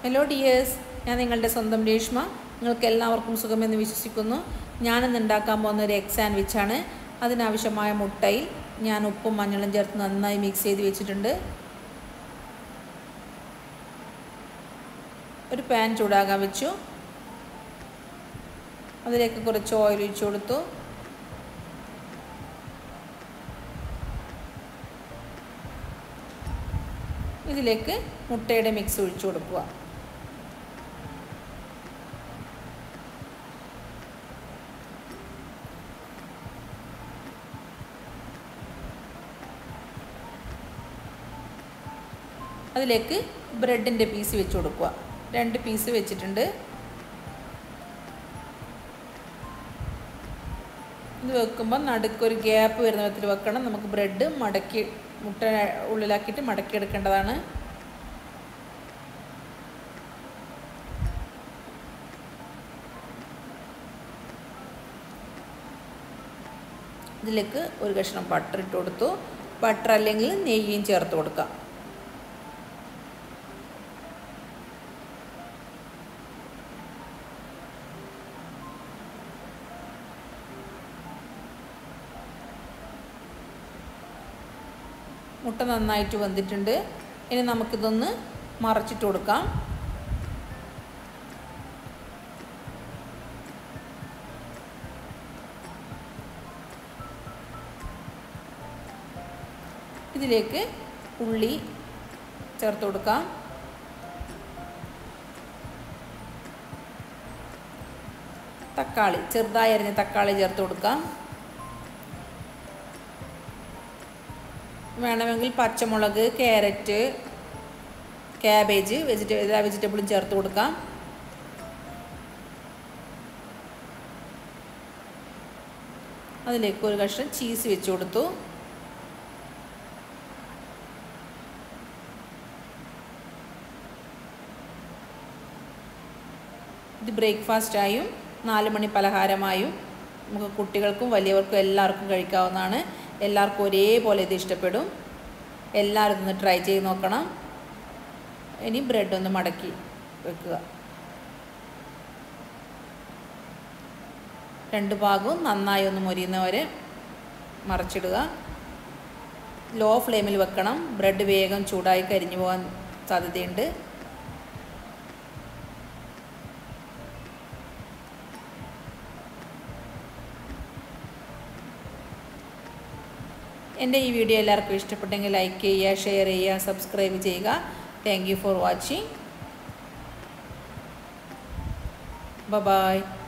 hello dears ഞാൻ നിങ്ങളുടെ സ്വന്തം രേഷ്മ നിങ്ങൾക്ക് എല്ലാവർക്കും സുഖമെന്ന് വിശ്വസിക്കുന്നു ഞാനിന്ന് ഉണ്ടാക്കാൻ പോകുന്ന ഒരു എഗ് സാൻഡ്വിച്ചാണ് അതിനാവശ്യമായ മുട്ടയിൽ ഞാൻ ഉപ്പും മഞ്ഞളും ചേർത്ത് നന്നായി മിക്സ് ചെയ്ത് വെച്ചിട്ടുണ്ട് ഒരു പാൻ ചൂടാകാൻ വെച്ചു അതിലേക്ക് കുറച്ച് ഓയിൽ ഒഴിച്ചു കൊടുത്തു ഇതിലേക്ക് മുട്ടയുടെ മിക്സ് ഒഴിച്ചു കൊടുക്കുക അതിലേക്ക് ബ്രെഡിൻ്റെ പീസ് വെച്ച് കൊടുക്കുക രണ്ട് പീസ് വെച്ചിട്ടുണ്ട് ഇത് വെക്കുമ്പോൾ നടുക്കൊരു ഗ്യാപ്പ് വരുന്ന വിധത്തിൽ വെക്കണം നമുക്ക് ബ്രെഡ് മടക്കി മുട്ട ഉള്ളിലാക്കിയിട്ട് മടക്കി എടുക്കേണ്ടതാണ് ഇതിലേക്ക് ഒരു കഷ്ണം ബട്ടർ ഇട്ട് കൊടുത്തു ബട്ടർ അല്ലെങ്കിൽ നെയ്യും ചേർത്ത് കൊടുക്കാം മുട്ട നന്നായിട്ട് വെന്തിട്ടുണ്ട് ഇനി നമുക്കിതൊന്ന് മറച്ചിട്ട് കൊടുക്കാം ഇതിലേക്ക് ഉള്ളി ചേർത്ത് കൊടുക്കാം തക്കാളി ചെറുതായി അരിഞ്ഞ തക്കാളി ചേർത്ത് കൊടുക്കാം വേണമെങ്കിൽ പച്ചമുളക് ക്യാരറ്റ് ക്യാബേജ് വെജിറ്റ എല്ലാ വെജിറ്റബിളും ചേർത്ത് കൊടുക്കാം അതിലേക്ക് ഒരു കഷ്ണം ചീസ് വെച്ച് കൊടുത്തു ഇത് ബ്രേക്ക്ഫാസ്റ്റായും നാല് മണി പലഹാരമായും നമുക്ക് കുട്ടികൾക്കും വലിയവർക്കും എല്ലാവർക്കും കഴിക്കാവുന്നതാണ് എല്ലാവർക്കും ഒരേപോലെ ഇത് ഇഷ്ടപ്പെടും എല്ലാവരും ഒന്ന് ട്രൈ ചെയ്ത് നോക്കണം ഇനി ബ്രെഡ് ഒന്ന് മടക്കി വെക്കുക രണ്ട് ഭാഗവും നന്നായി ഒന്ന് മൊരിയുന്നവരെ മറച്ചിടുക ലോ ഫ്ലെയിമിൽ വെക്കണം ബ്രെഡ് വേഗം ചൂടായി കരിഞ്ഞു പോകാൻ സാധ്യതയുണ്ട് എൻ്റെ ഈ വീഡിയോ എല്ലാവർക്കും ഇഷ്ടപ്പെട്ടെങ്കിൽ ലൈക്ക് ചെയ്യുക ഷെയർ ചെയ്യുക സബ്സ്ക്രൈബ് ചെയ്യുക thank you for watching by